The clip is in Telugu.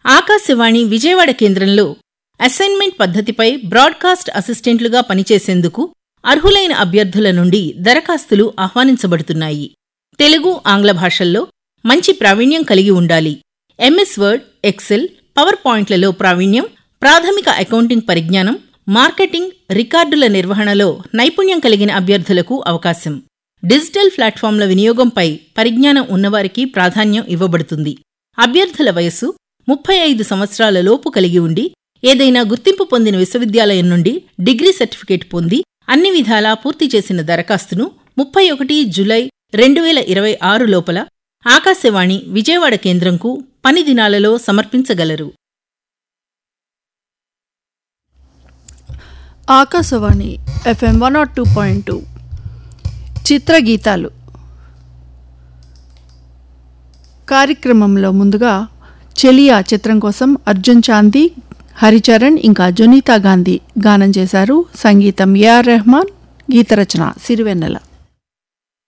ఆకాశవాణి విజయవాడ కేంద్రంలో అసైన్మెంట్ పద్ధతిపై బ్రాడ్కాస్ట్ అసిస్టెంట్లుగా పనిచేసేందుకు అర్హులైన అభ్యర్థుల నుండి దరఖాస్తులు ఆహ్వానించబడుతున్నాయి తెలుగు ఆంగ్ల భాషల్లో మంచి ప్రావీణ్యం కలిగి ఉండాలి ఎంఎస్ వర్డ్ ఎక్సెల్ పవర్ పాయింట్లలో ప్రావీణ్యం ప్రాథమిక అకౌంటింగ్ పరిజ్ఞానం మార్కెటింగ్ రికార్డుల నిర్వహణలో నైపుణ్యం కలిగిన అభ్యర్థులకు అవకాశం డిజిటల్ ప్లాట్ఫామ్ల వినియోగంపై పరిజ్ఞానం ఉన్నవారికి ప్రాధాన్యం ఇవ్వబడుతుంది అభ్యర్థుల వయస్సు ముప్పై ఐదు సంవత్సరాల లోపు కలిగి ఉండి ఏదైనా గుర్తింపు పొందిన విశ్వవిద్యాలయం నుండి డిగ్రీ సర్టిఫికేట్ పొంది అన్ని విధాలా పూర్తి చేసిన దరఖాస్తును ముప్పై ఒకటి జులై రెండు వేల ఇరవై ఆరు లోపల ఆకాశవాణి విజయవాడ కేంద్రంకు పని దినాలలో సమర్పించగలరు Akashvani FM one nought two point two చిత్రగీతాలు కార్యక్రమంలో ముందుగా చెలియా చిత్రం కోసం అర్జున్ చాందీ హరిచరణ్ ఇంకా జునీతా గాంధీ గానం చేశారు సంగీతం ఏఆర్ రెహమాన్ గీతరచన సిరివెన్నెల